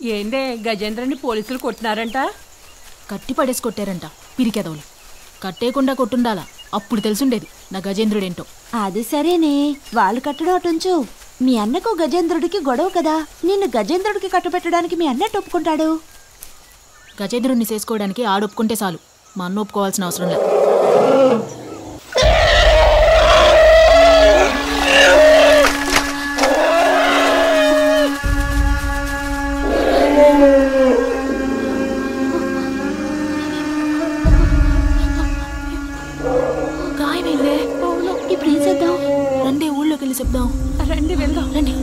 ఏందే గజేంద్రని పోలీసులు కొట్టినారంట కట్టి పడేసి కొట్టారంట పిరికెదవులు కట్టేయకుండా కొట్టుండాలా అప్పుడు తెలుసుండేది నా గజేంద్రుడేంటో అది సరేనే వాళ్ళు కట్టడం అటుంచు మీ అన్నకు గజేంద్రుడికి గొడవ కదా నిన్ను గజేంద్రుడికి కట్టబెట్టడానికి మీ అన్నట్టు ఒప్పుకుంటాడు గజేంద్రుడిని చేసుకోవడానికి ఆడొప్పుకుంటే చాలు మా అన్న ఒప్పుకోవాల్సిన అవసరం లేదు గాయమైందే ఇప్పుడు ఏం చేద్దాం రండి ఊళ్ళోకి వెళ్ళి చెప్దాం రండి వెళ్దాం రండి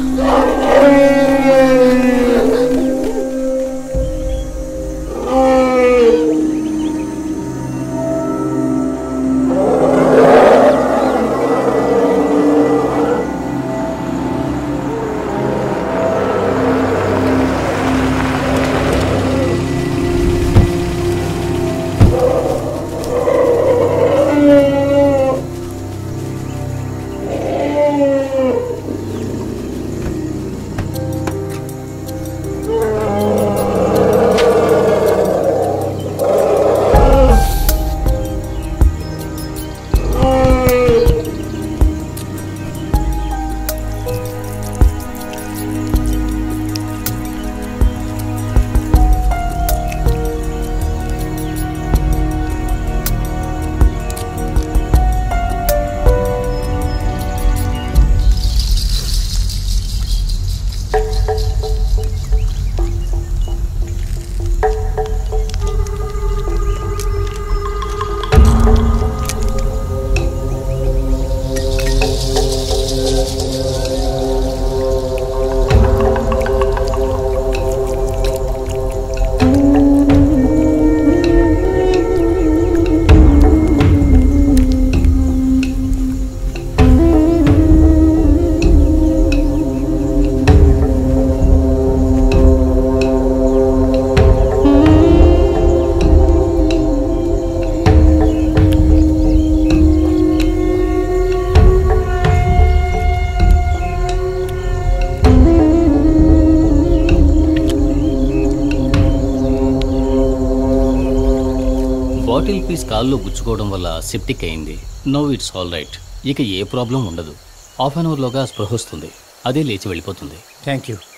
బాటిల్ పీస్ కాల్లో గుచ్చుకోవడం వల్ల సెప్టిక్ అయింది నో ఇట్స్ ఆల్ రైట్ ఇక ఏ ప్రాబ్లం ఉండదు హాఫ్ అన్ అవర్లోగా స్పృహ వస్తుంది అదే లేచి వెళ్ళిపోతుంది థ్యాంక్ యూ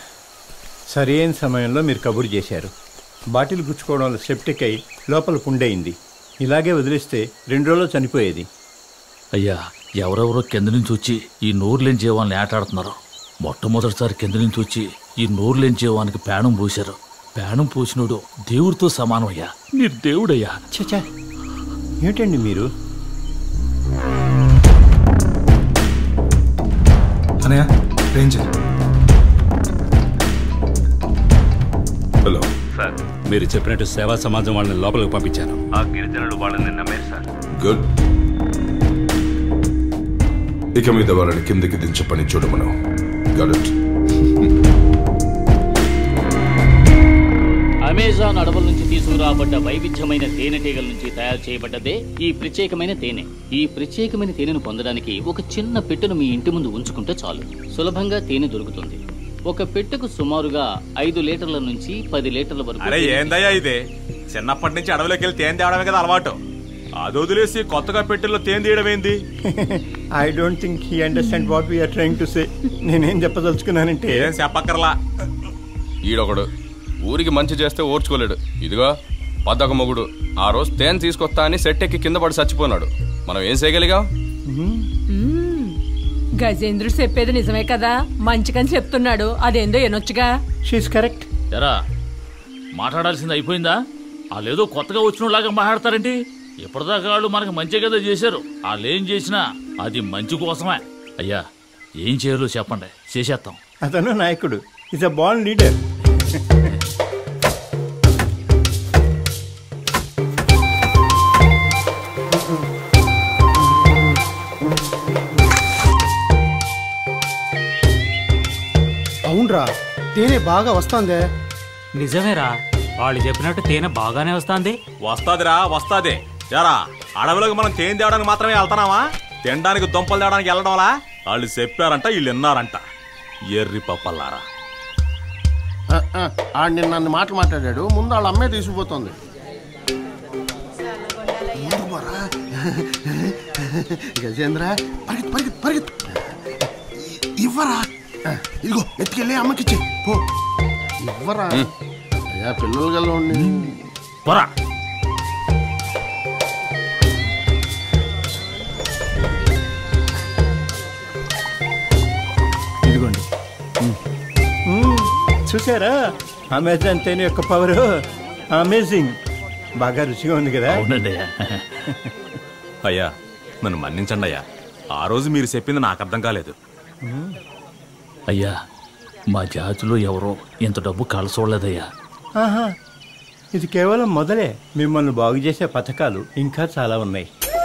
సరి అయిన సమయంలో మీరు కబురు చేశారు బాటిల్ గుచ్చుకోవడం వల్ల సెప్టిక్ అయి లోపల పుండయింది ఇలాగే వదిలేస్తే రెండు రోజుల్లో చనిపోయేది అయ్యా ఎవరెవరో కింద నుంచి వచ్చి ఈ నోరులేని జీవాన్ని ఆటాడుతున్నారు మొట్టమొదటిసారి కింద నుంచి వచ్చి ఈ నోరులేని జీవానికి ప్రాణం పోశారు ప్రాణం పోసినోడు దేవుడితో సమానం అయ్యా మీరు దేవుడయ్యా చచ్చా ఏమిటండి మీరు అనయ్య రేంజర్ హలో సార్ మీరు చెప్పినట్టు సేవా సమాజం వాళ్ళని లోపలికి పంపించాను ఆ గిరిజనులు వాళ్ళని నమ్మారు సార్ గుడ్ ఇక మీద వాళ్ళని కిందకి దించే పని చూడమను గట్ ఇట్ అమెజాన్ అడవుల నుంచి తీసుకురాబడ్డ వైవిధ్యమైన తేనెటీగల నుంచి తయారు చేయబడ్డదే ఈ ప్రత్యేకమైన తేనె ఈ ప్రత్యేకమైన తేనెను పొందడానికి ఒక చిన్న పెట్టెను మీ ఇంటి ముందు ఉంచుకుంటే చాలు సులభంగా తేనె దొరుకుతుంది ఒక పెట్టెకు సుమారుగా ఐదు లీటర్ల నుంచి పది లీటర్ల వరకు అరే తేనె ఏందయ్యా ఇది చిన్నప్పటి నుంచి అడవిలోకి వెళ్ళి తేనె తేవడమే కదా అలవాటు అది వదిలేసి కొత్తగా పెట్టెల్లో తేనె తీయడం ఏంది I don't think he understand what we are trying to say నేనేం చెప్పదలుచుకున్నానంటే ఏం చెప్పక్కర్లా ఈడొకడు ఊరికి మంచి చేస్తే ఓర్చుకోలేడు ఇదిగో పద్దొక మొగుడు ఆ రోజు తేనె తీసుకొస్తా అని సెట్ ఎక్కి కింద పడి చచ్చిపోనాడు మనం ఏం చేయగలిగాం గజేంద్రుడు చెప్పేది నిజమే కదా మంచికని చెప్తున్నాడు అదేందో ఎనొచ్చుగా షీస్ కరెక్ట్ ఎరా మాట్లాడాల్సింది అయిపోయిందా వాళ్ళేదో కొత్తగా వచ్చినలాగా మాట్లాడతారేంటి ఇప్పటిదాకా వాళ్ళు మనకి మంచి కదా చేశారు వాళ్ళు ఏం చేసినా అది మంచి కోసమే అయ్యా ఏం చేయాలో చెప్పండి చేసేస్తాం అతను నాయకుడు ఇస్ అ బాల్ లీడర్ అవునరా తేనె బాగా వస్తుందే నిజమేరా వాళ్ళు చెప్పినట్టు తేనె బాగానే వస్తుంది వస్తాదిరా వస్తాది జరా అడవిలోకి మనం తేనె తేవడానికి మాత్రమే వెళ్తున్నావా తినడానికి దుంపలు తేవడానికి వెళ్ళడం వల్ల వాళ్ళు చెప్పారంట వీళ్ళు విన్నారంట ఎర్రి పప్పల్లారా ఆ, ఆ, ఆడు నిన్న నన్ను మాటలు మాట్లాడాడు ముందు వాళ్ళ అమ్మే తీసుకుపోతుంది ముందుకు పోరా. గజేంద్ర పరిగెత్తు పరిగెత్తు పరిగెత్తు ఇ- ఇవ్వరా ఆ, ఇదిగో ఎత్తుకెళ్ళి అమ్మకిచ్చి పో ఇవ్వరా అయ్యా పిల్లలు గల్ల ఉండి పోరా ఇదిగోండి మ్మ్. చూసారా అమెజాన్ తేనె యొక్క పవర్ అమేజింగ్ బాగా రుచిగా ఉంది కదా అవునండి అయ్యా నన్ను మన్నించండి అయ్యా ఆ రోజు మీరు చెప్పింది నాకు అర్థం కాలేదు అయ్యా మా జాతిలో ఎవరో ఇంత డబ్బు కలసోడలేదయ్యా ఆహా ఇది కేవలం మొదలే మిమ్మల్ని బాగు చేసే పథకాలు ఇంకా చాలా ఉన్నాయి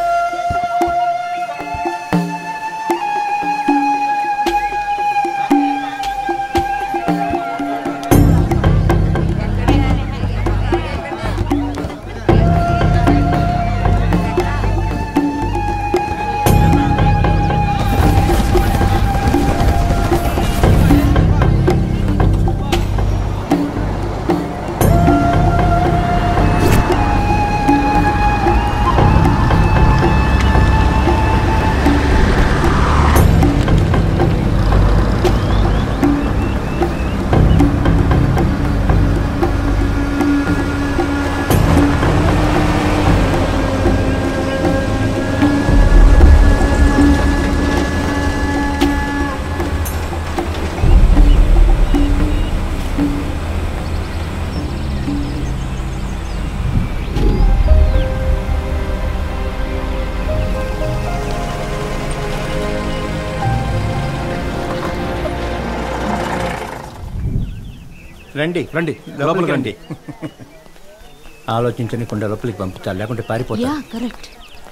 రండి రండి లోపలికి రండి ఆలోచించకుండా లోపలికి పంపుతారు లేకుంటే పారిపోతా యా కరెక్ట్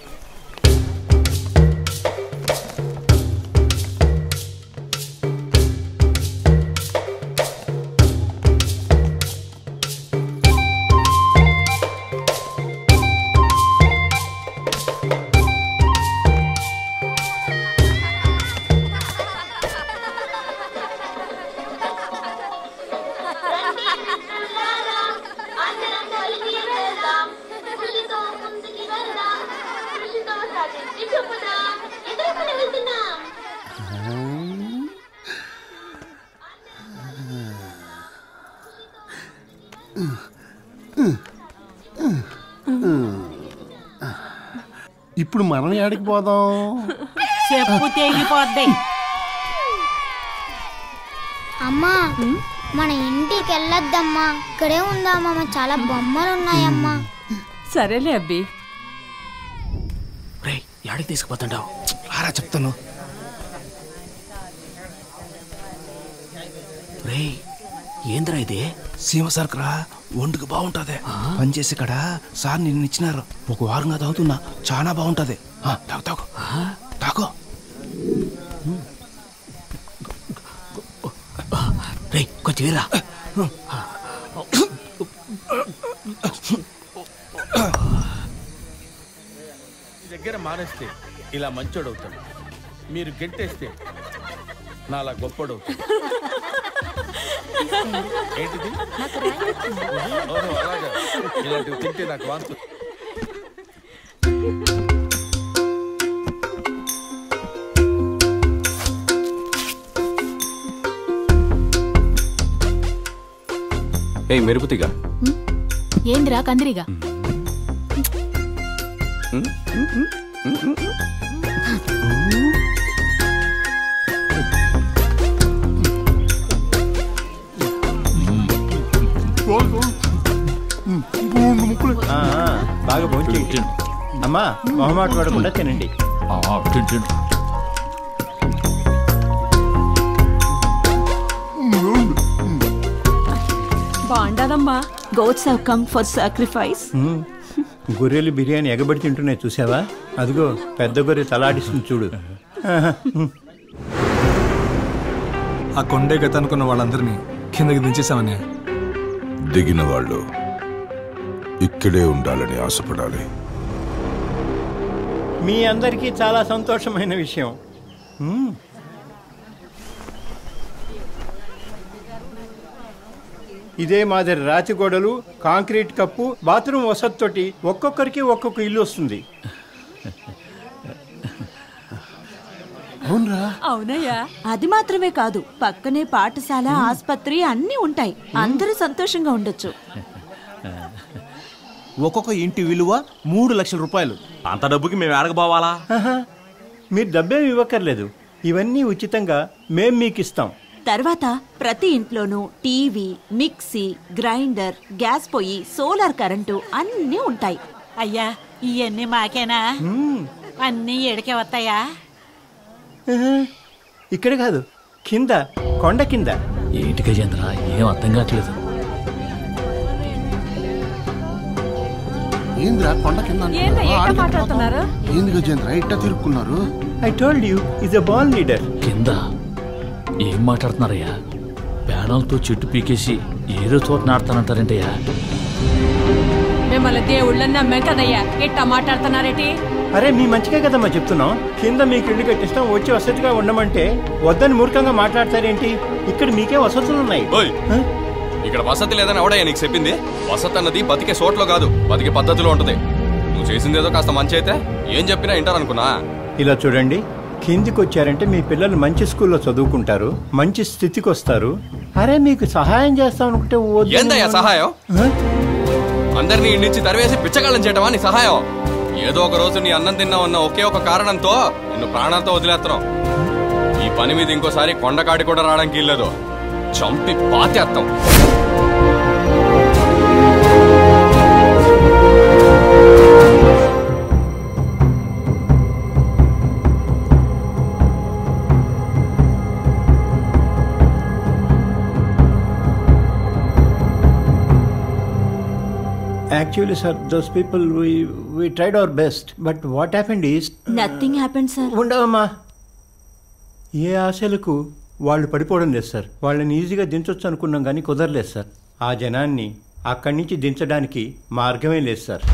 ఇప్పుడు మనం ఏడికి పోదాం చెప్పు తెగిపోద్ది అమ్మా మన ఇంటికి వెళ్ళొద్దమ్మా ఇక్కడే ఉందామా చాలా బొమ్మలు ఉన్నాయమ్మా సరేలే అబ్బి రే యాడికి తీసుకుపోతుంటావు ఆరా చెప్తాను రే ఏంద్రా ఇది సీమ సరుకురా ఒంటికి బాగుంటది పనిచేసి ఇక్కడ సార్ నిన్ను ఇచ్చినారు ఒక వారంగా తాగుతున్నా చాలా బాగుంటది ఆ, తాగు తాగు తాగు రే కొంచెం ఇరా మీ దగ్గర మానేస్తే ఇలా మంచోడవుతాడు మీరు గెంటేస్తే నాలా గొప్పడవుతాడు ఏంటిది ఓహో, అలాగా ఇలాంటివి తింటే నాకు వాంతు ఏ మెరుపుతిగా ఏందిరా కందిరిగా ఆ, ఆ, బాగా భోంచేయండి అమ్మా మొహమాట పడకుండా తినండి బాగుండదమ్మా goats have come for sacrifice hmm. గొర్రెలు బిర్యానీ ఎగబడి తింటున్నాయి చూసావా అదిగో పెద్ద గొర్రె తలాడిస్తుంది చూడు ఆహా. ఆ కొండే గత అనుకున్న వాళ్ళందరినీ కిందకి దించేసామని దిగిన వాళ్ళు ఇక్కడే ఉండాలని ఆశపడాలి మీ అందరికీ చాలా సంతోషమైన విషయం మ్మ్. ఇదే మాదిరి రాతి గోడలు కాంక్రీట్ కప్పు బాత్రూమ్ వసతితోటి ఒక్కొక్కరికి ఒక్కొక్క ఇల్లు వస్తుంది అవునరా అవునయ్యా అది మాత్రమే కాదు పక్కనే పాఠశాల ఆస్పత్రి అన్నీ ఉంటాయి అందరూ సంతోషంగా ఉండొచ్చు ఒక్కొక్క ఇంటి విలువ మూడు లక్షల రూపాయలు అంత డబ్బుకి మేము ఏడకపోవాలా ఆహా, మీరు డబ్బేమి ఇవ్వక్కర్లేదు ఇవన్నీ ఉచితంగా మేం మీకు ఇస్తాం తర్వాత ప్రతి ఇంట్లోనూ టీవీ మిక్సీ గ్రైండర్ గ్యాస్ పొయ్యి సోలార్ కరెంటు అన్నీ ఉంటాయి అయ్యా ఇవన్నీ మాకేనా అన్నీ ఎడికే వస్తాయా ఆహా, ఇక్కడ కాదు కింద కొండ కింద ఏంటి గజేంద్ర ఏం అర్థం కావట్లేదు ఏందిరా కొండ కింద అంటున్నారు? ఏందా ఆ, ఎట్ట ఆడికి మాట్లాడుతున్నారు ఏంది గజేంద్ర ఇట్ట తిరుక్కున్నారు I told you is a ball leader కింద ఏం మాట్లాడుతున్నారయ్యా పేడలతో చెట్టు పీకేసి ఏదో చోట నాడతానంటారేంటయ్యా మిమ్మల్ని దేవుళ్ళని నమ్మాం కదయ్యా ఇట్టా మాట్లాడుతున్నారేటి అరే మీ మంచిగా కదమ్మా చెప్తున్నాం కింద మీకు ఇల్లు కట్టిస్తాం వచ్చి వసతిగా ఉండమంటే వద్దని మూర్ఖంగా మాట్లాడతారేంటి ఇక్కడ మీకే వసతులు ఉన్నాయి ఓయ్ ఇక్కడ వసతి లేదని ఎవడయ్యా నీకు చెప్పింది వసతి అన్నది బతికే చోట్లో కాదు బతికే పద్ధతిలో ఉంటది నువ్వు చేసిందేదో కాస్త మంచి అయితే ఏం చెప్పినా వింటారనుకున్నా ఇలా చూడండి కిందికి వచ్చారంటే మీ పిల్లలు మంచి స్కూల్లో చదువుకుంటారు మంచి స్థితికి వస్తారు అరే మీకు సహాయం చేస్తాం అనుకుంటే వద్దని ఏందయ్యా వాళ్ళు- సహాయం ఆ? అందరినీ ఇంటించి తరివేసి పిచ్చగాళ్ళం చేయటమా నీ సహాయం ఏదో ఒక రోజు నీ అన్నం తిన్నా ఉన్న ఒకే ఒక కారణంతో నిన్ను ప్రాణాలతో వదిలేస్తున్నాం ఈ పని మీద ఇంకోసారి కొండకాడి కూడా రావడానికి ఇల్లేదు చంపి పాతేస్తాం Actually, sir, those people, we, we tried our best. But what happened is... nothing happen sir ఉండవమ్మా ఏ ఆశలకు వాళ్ళు పడిపోవడం లేదు సార్ వాళ్ళని ఈజీగా దించొచ్చు అనుకున్నాం కానీ కుదరలేదు సార్ ఆ జనాన్ని అక్కడి నుంచి దించడానికి మార్గమే లేదు సార్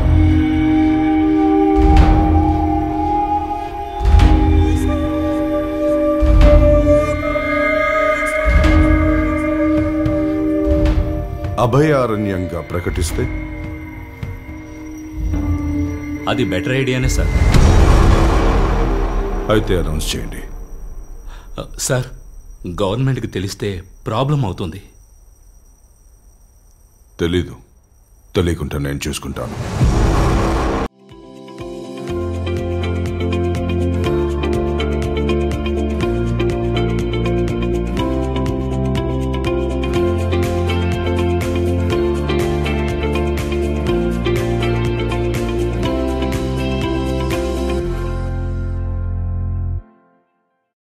అభయారణ్యంగా ప్రకటిస్తే అది బెటర్ ఐడియానే సార్ అయితే అనౌన్స్ చేయండి సార్ గవర్నమెంట్కి తెలిస్తే ప్రాబ్లం అవుతుంది తెలీదు తెలియకుండా నేను చూసుకుంటాను